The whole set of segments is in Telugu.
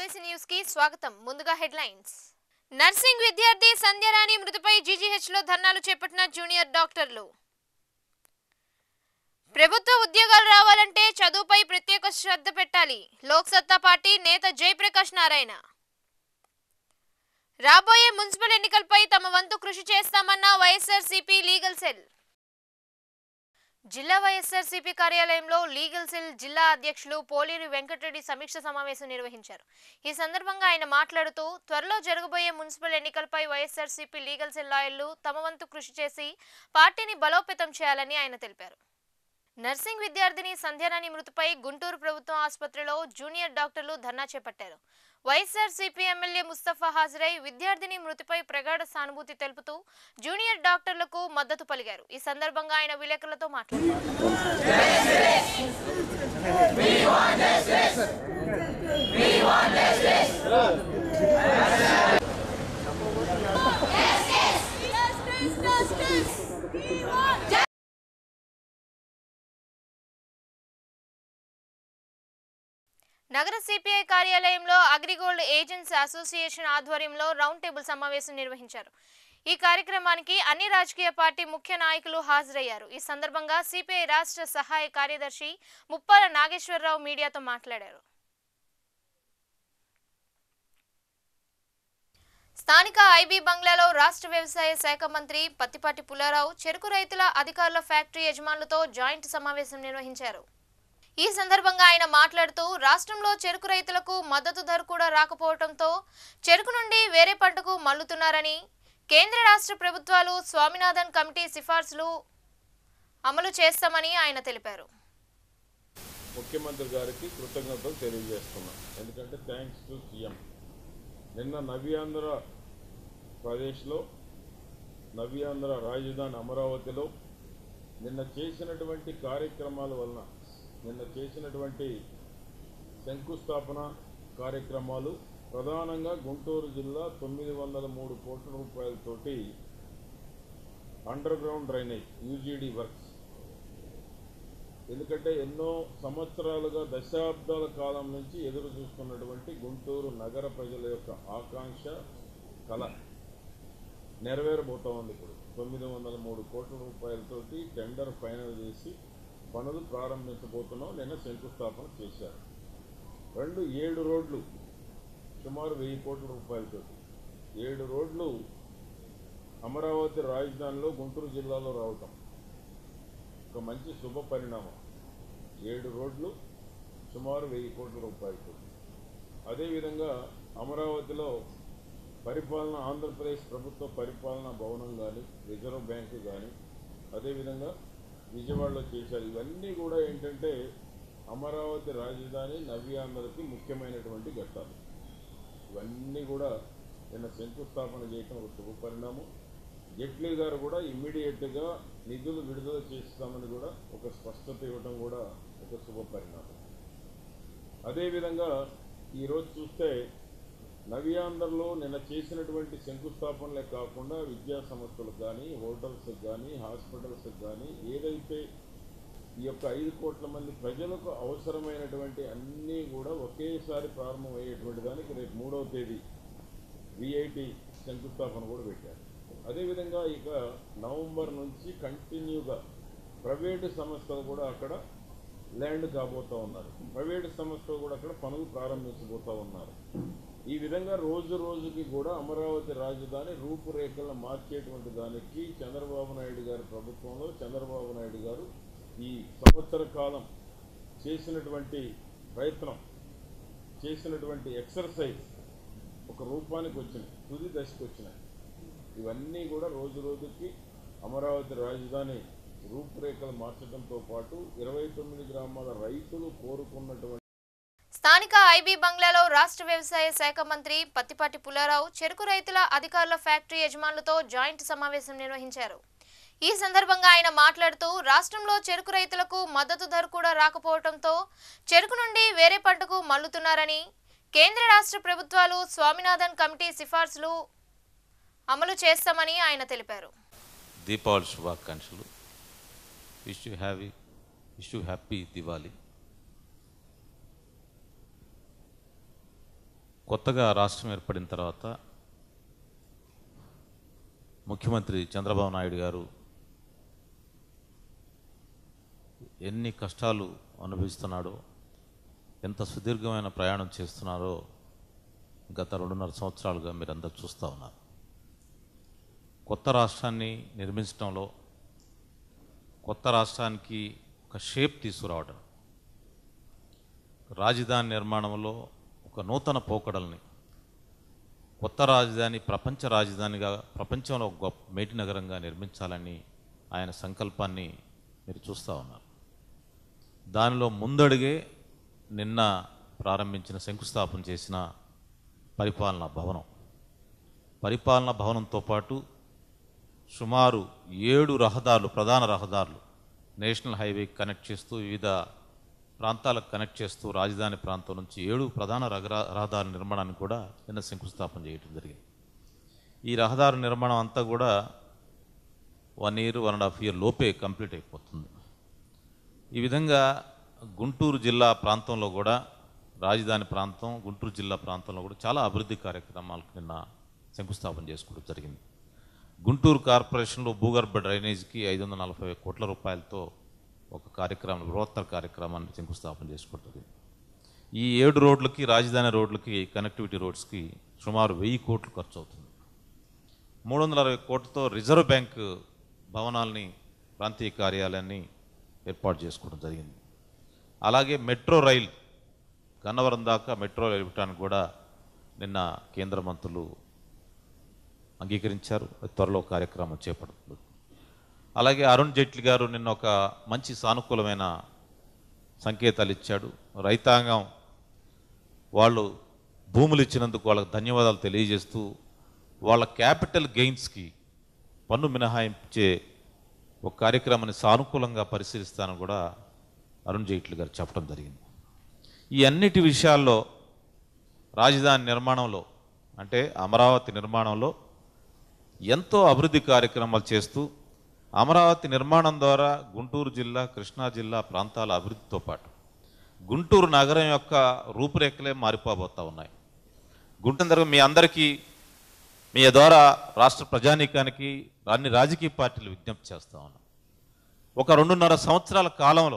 ఎక్స్ప్రెస్ న్యూస్ కి స్వాగతం ముందుగా హెడ్లైన్స్ నర్సింగ్ విద్యార్థి సంధ్యారాణి మృతిపై జీజీహెచ్ లో ధర్నాలు చేపట్టిన జూనియర్ డాక్టర్లు ప్రభుత్వ ఉద్యోగాలు రావాలంటే చదువుపై ప్రత్యేక శ్రద్ధ పెట్టాలి లోక్సత్తా పార్టీ నేత జయప్రకాష్ నారాయణ రాబోయే మున్సిపల్ ఎన్నికలపై తమ వంతు కృషి చేస్తామన్న వైఎస్ఆర్సీపీ లీగల్ సెల్ జిల్లా వైఎస్ఆర్సీపీ కార్యాలయంలో లీగల్ సెల్ జిల్లా అధ్యక్షులు పోలేరు వెంకటరెడ్డి సమీక్ష సమావేశం నిర్వహించారు ఈ సందర్భంగా ఆయన మాట్లాడుతూ త్వరలో జరగబోయే మున్సిపల్ ఎన్నికలపై వైఎస్ఆర్సీపీ లీగల్ సెల్ లాయర్లు తమ వంతు కృషి చేసి పార్టీని బలోపేతం చేయాలని ఆయన తెలిపారు నర్సింగ్ విద్యార్థిని సంధ్యారాణి మృతిపై గుంటూరు ప్రభుత్వ ఆసుపత్రిలో జూనియర్ డాక్టర్లు ధర్నా చేపట్టారు వైఎస్ఆర్సీపీ ఎమ్మెల్యే ముస్తఫా హాజరై విద్యార్థిని మృతిపై ప్రగాఢ సానుభూతి తెలుపుతూ జూనియర్ డాక్టర్లకు మద్దతు పలికారు ఈ సందర్భంగా ఆయన విలేకరులతో మాట్లాడారు నగర సిపిఐ కార్యాలయంలో అగ్రిగోల్డ్ ఏజెంట్స్ అసోసియేషన్ ఆధ్వర్యంలో రౌండ్ టేబుల్ సమావేశం నిర్వహించారు ఈ కార్యక్రమానికి అన్ని రాజకీయ పార్టీ ముఖ్య నాయకులు హాజరయ్యారు ఈ సందర్భంగా సిపిఐ రాష్ట్ర సహాయ కార్యదర్శి ముప్పాల నాగేశ్వరరావు మీడియాతో మాట్లాడారు స్థానిక ఐబీ బంగ్లాలో రాష్ట్ర వ్యవసాయ శాఖ మంత్రి పత్తిపాటి పుల్లారావు చెరుకు రైతుల అధికారుల ఫ్యాక్టరీ యజమానులతో జాయింట్ సమావేశం నిర్వహించారు ఈ సందర్భంగా ఆయన మాట్లాడుతూ రాష్ట్రంలో చెరుకు రైతులకు మద్దతు ధర కూడా రాకపోవడంతో చెరుకు నుండి వేరే పంటకు మల్లుతున్నారని కేంద్ర రాష్ట్ర ప్రభుత్వాలు స్వామినాథన్ కమిటీ సిఫార్సులు అమలు చేస్తామని ఆయన తెలిపారు ముఖ్యమంత్రి గారికి కృతజ్ఞతలు తెలియజేస్తున్నాం ఎందుకంటే థ్యాంక్స్ టు సీఎం నిన్న నవ్యాంధ్ర ప్రదేశ్లో నవ్యాంధ్ర రాజధాని అమరావతిలో నిన్న చేసినటువంటి కార్యక్రమాల వలన నిన్న చేసినటువంటి శంకుస్థాపన కార్యక్రమాలు ప్రధానంగా గుంటూరు జిల్లా తొమ్మిది వందల మూడు కోట్ల రూపాయలతోటి underground drainage UGD works ఎందుకంటే ఎన్నో సంవత్సరాలుగా దశాబ్దాల కాలం నుంచి ఎదురు చూస్తున్నటువంటి గుంటూరు నగర ప్రజల యొక్క ఆకాంక్ష కళ నెరవేరబోతా ఉంది ఇప్పుడు తొమ్మిది వందల మూడు కోట్ల రూపాయలతోటి టెండర్ ఫైనల్ చేసి పనులు ప్రారంభించబోతున్నాం నిన్న శంకుస్థాపన చేశారు రెండు ఏడు రోడ్లు సుమారు వెయ్యి కోట్ల రూపాయలతోటి ఏడు రోడ్లు అమరావతి రాజధానిలో గుంటూరు జిల్లాలో రావటం ఒక మంచి శుభ పరిణామం ఏడు రోడ్లు సుమారు వెయ్యి కోట్ల రూపాయలతో అదేవిధంగా అమరావతిలో పరిపాలన ఆంధ్రప్రదేశ్ ప్రభుత్వ పరిపాలనా భవనం కానీ రిజర్వ్ బ్యాంకు కానీ అదేవిధంగా విజయవాడలో చేశారు ఇవన్నీ కూడా ఏంటంటే అమరావతి రాజధాని నవ్యాంధ్రకి ముఖ్యమైనటువంటి ఘట్టాలు ఇవన్నీ కూడా నిన్న శంకుస్థాపన చేయటం ఒక శుభ పరిణామం జైట్లీ గారు కూడా ఇమ్మీడియట్గా నిధులు విడుదల చేస్తామని కూడా ఒక స్పష్టత ఇవ్వడం కూడా ఒక శుభ పరిణామం అదేవిధంగా ఈరోజు చూస్తే నవ్యాంధ్రలో నిన్న చేసినటువంటి శంకుస్థాపనలే కాకుండా విద్యా సంస్థలకు కానీ హోటల్స్కి కానీ హాస్పిటల్స్కి కానీ ఏదైతే ఈ యొక్క ఐదు కోట్ల మంది ప్రజలకు అవసరమైనటువంటి అన్నీ కూడా ఒకేసారి ప్రారంభమయ్యేటువంటి దానికి రేపు మూడవ తేదీ విఐటి శంకుస్థాపన కూడా పెట్టారు అదేవిధంగా ఇక నవంబర్ నుంచి కంటిన్యూగా ప్రైవేటు సంస్థలు కూడా అక్కడ ల్యాండ్ కాబోతూ ఉన్నారు ప్రైవేటు సంస్థలు కూడా అక్కడ పనులు ప్రారంభించబోతూ ఉన్నారు ఈ విధంగా రోజు రోజుకి కూడా అమరావతి రాజధాని రూపురేఖలను మార్చేటువంటి దానికి చంద్రబాబు నాయుడు గారి ప్రభుత్వంలో చంద్రబాబు నాయుడు గారు ఈ సంవత్సర కాలం చేసినటువంటి ప్రయత్నం చేసినటువంటి ఎక్సర్సైజ్ ఒక రూపానికి వచ్చినాయి తుది దశకు వచ్చినాయి ఇవన్నీ కూడా రోజు రోజుకి అమరావతి రాజధాని రూపురేఖలు మార్చడంతో పాటు ఇరవై తొమ్మిది గ్రామాల రైతులు కోరుకున్నటువంటి స్థానిక ఐబీ బంగ్లాలో రాష్ట్ర వ్యవసాయ శాఖ మంత్రి పత్తిపాటి పుల్లారావు చెరుకు రైతుల అధికారుల ఫ్యాక్టరీ యజమానులతో జాయింట్ సమావేశం నిర్వహించారు ఈ సందర్భంగా ఆయన మాట్లాడుతూ రాష్ట్రంలో చెరుకు రైతులకు మద్దతు ధర కూడా రాకపోవడంతో చెరుకు నుండి వేరే పంటకు మల్లుతున్నారని కేంద్ర రాష్ట్ర ప్రభుత్వాలు స్వామినాథన్ కమిటీ సిఫార్సులు అమలు చేస్తామని ఆయన తెలిపారు దీపావళి శుభాకాంక్షలు wish you happy wish you happy Diwali కొత్తగా రాష్ట్రం ఏర్పడిన తర్వాత ముఖ్యమంత్రి చంద్రబాబు నాయుడు గారు ఎన్ని కష్టాలు అనుభవిస్తున్నాడో ఎంత సుదీర్ఘమైన ప్రయాణం చేస్తున్నారో గత రెండున్నర సంవత్సరాలుగా మీరు అందరు చూస్తూ ఉన్నారు కొత్త రాష్ట్రాన్ని నిర్మించడంలో కొత్త రాష్ట్రానికి ఒక షేప్ తీసుకురావడం రాజధాని నిర్మాణంలో ఒక నూతన పోకడల్ని కొత్త రాజధాని ప్రపంచ రాజధానిగా ప్రపంచంలో ఒక గొప్ప మేటి నగరంగా నిర్మించాలని ఆయన సంకల్పాన్ని మీరు చూస్తూ ఉన్నారు దానిలో ముందడుగే నిన్న ప్రారంభించిన శంకుస్థాపన చేసిన పరిపాలనా భవనం పరిపాలనా భవనంతో పాటు సుమారు ఏడు రహదారులు ప్రధాన రహదారులు నేషనల్ హైవే కనెక్ట్ చేస్తూ వివిధ ప్రాంతాలకు కనెక్ట్ చేస్తూ రాజధాని ప్రాంతం నుంచి ఏడు ప్రధాన రగరా- రహదారుల నిర్మాణాన్ని కూడా నిన్న శంకుస్థాపన చేయడం జరిగింది ఈ రహదారి నిర్మాణం అంతా కూడా one year one and half year లోపే కంప్లీట్ అయిపోతుంది ఈ విధంగా గుంటూరు జిల్లా ప్రాంతంలో కూడా రాజధాని ప్రాంతం గుంటూరు జిల్లా ప్రాంతంలో కూడా చాలా అభివృద్ధి కార్యక్రమాలకు నిన్న శంకుస్థాపన చేసుకోవడం జరిగింది గుంటూరు కార్పొరేషన్లో భూగర్భ డ్రైనేజీకి ఐదు వందల నలభై కోట్ల రూపాయలతో ఒక కార్యక్రమం బృహత్తర కార్యక్రమాన్ని శంకుస్థాపన చేసుకోవడం జరిగింది ఈ ఏడు రోడ్లకి రాజధాని రోడ్లకి కనెక్టివిటీ రోడ్స్కి సుమారు వెయ్యి కోట్లు ఖర్చు అవుతుంది మూడు వందల అరవై కోట్లతో రిజర్వ్ బ్యాంక్ భవనాల్ని ప్రాంతీయ కార్యాలయాన్ని ఏర్పాటు చేసుకోవడం జరిగింది అలాగే మెట్రో రైల్ గన్నవరం దాకా మెట్రో రైలు ఇవ్వడానికి కూడా నిన్న కేంద్ర మంత్రులు అంగీకరించారు అది త్వరలో కార్యక్రమం చేపడుతుంది అలాగే అరుణ్ జైట్లీ గారు నిన్న ఒక మంచి సానుకూలమైన సంకేతాలు ఇచ్చాడు రైతాంగం వాళ్ళు భూములు ఇచ్చినందుకు వాళ్ళకి ధన్యవాదాలు తెలియజేస్తూ వాళ్ళ క్యాపిటల్ గెయిన్స్కి పన్ను మినహాయించే ఒక కార్యక్రమాన్ని సానుకూలంగా పరిశీలిస్తానని కూడా అరుణ్ జైట్లీ గారు చెప్పడం జరిగింది ఈ అన్నిటి విషయాల్లో రాజధాని నిర్మాణంలో అంటే అమరావతి నిర్మాణంలో ఎంతో అభివృద్ధి కార్యక్రమాలు చేస్తూ అమరావతి నిర్మాణం ద్వారా గుంటూరు జిల్లా కృష్ణా జిల్లా ప్రాంతాల అభివృద్ధితో పాటు గుంటూరు నగరం యొక్క రూపురేఖలే మారిపోబోతా ఉన్నాయి గుంటూరు మీ అందరికీ మీ ద్వారా రాష్ట్ర ప్రజానీకానికి అన్ని రాజకీయ పార్టీలు విజ్ఞప్తి చేస్తా ఉన్నాం ఒక రెండున్నర సంవత్సరాల కాలంలో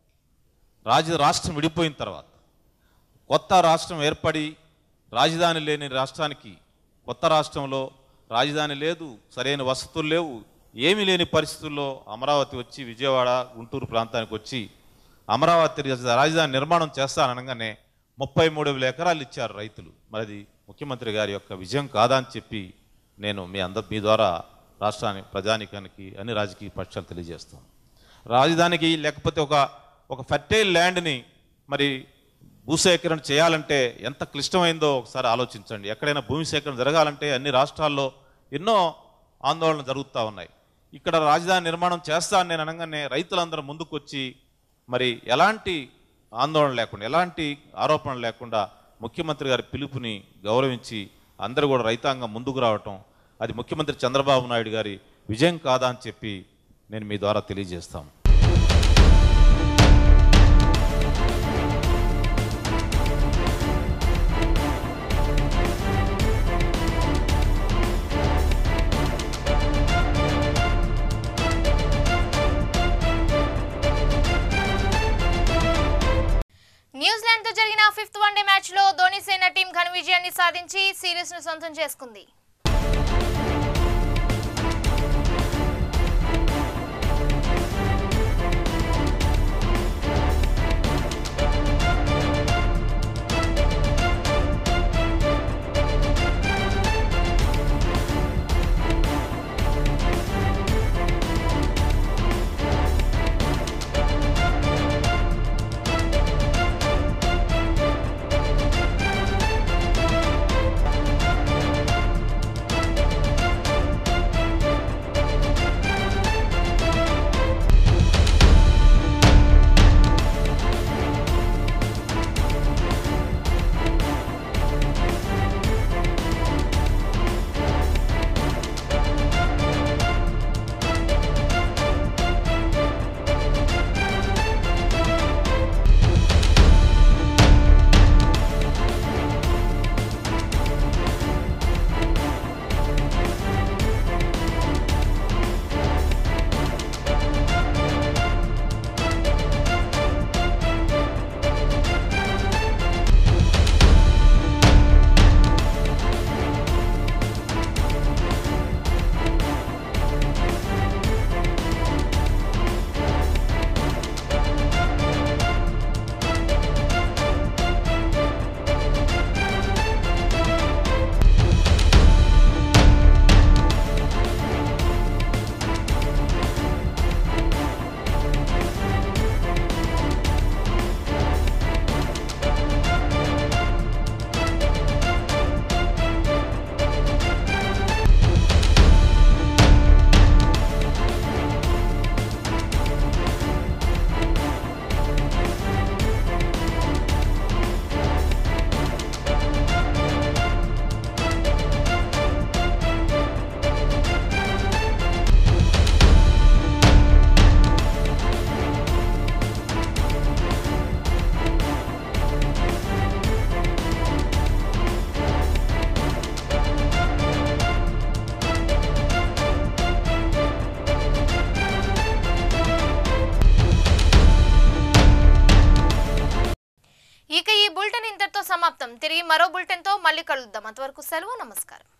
రాజ రాష్ట్రం విడిపోయిన తర్వాత కొత్త రాష్ట్రం ఏర్పడి రాజధాని లేని రాష్ట్రానికి కొత్త రాష్ట్రంలో రాజధాని లేదు సరైన వసతులు లేవు ఏమీ లేని పరిస్థితుల్లో అమరావతి వచ్చి విజయవాడ గుంటూరు ప్రాంతానికి వచ్చి అమరావతి రాజ- రాజధాని నిర్మాణం చేస్తాననగానే ముప్పై మూడు వేల ఎకరాలు ఇచ్చారు రైతులు మరి అది ముఖ్యమంత్రి గారి యొక్క విజయం కాదా అని చెప్పి నేను మీ అందరి మీ ద్వారా రాష్ట్రానికి ప్రజానికానికి అన్ని రాజకీయ పక్షాలు తెలియజేస్తాను రాజధానికి లేకపోతే ఒక ఒక ఫర్టైల్ ల్యాండ్ని మరి భూసేకరణ చేయాలంటే ఎంత క్లిష్టమైందో ఒకసారి ఆలోచించండి ఎక్కడైనా భూమి సేకరణ జరగాలంటే అన్ని రాష్ట్రాల్లో ఎన్నో ఆందోళనలు జరుగుతూ ఉన్నాయి ఇక్కడ రాజధాని నిర్మాణం చేస్తాను నేను అనగానే రైతులందరూ ముందుకొచ్చి మరి ఎలాంటి ఆందోళన లేకుండా ఎలాంటి ఆరోపణ లేకుండా ముఖ్యమంత్రి గారి పిలుపుని గౌరవించి అందరూ కూడా రైతాంగం ముందుకు రావటం అది ముఖ్యమంత్రి చంద్రబాబు నాయుడు గారి విజయం కాదా అని చెప్పి నేను మీ ద్వారా తెలియజేస్తాను న్యూజిలాండ్ తో జరిగిన ఫిఫ్త్ వన్డే మ్యాచ్ లో ధోని సేన టీం ఘన విజయాన్ని సాధించి సిరీస్ ను సొంతం చేసుకుంది ఇంతటితో సమాప్తం తిరిగి మరో బులెటిన్తో మళ్ళీ కలుద్దాం అంతవరకు సెలవు నమస్కారం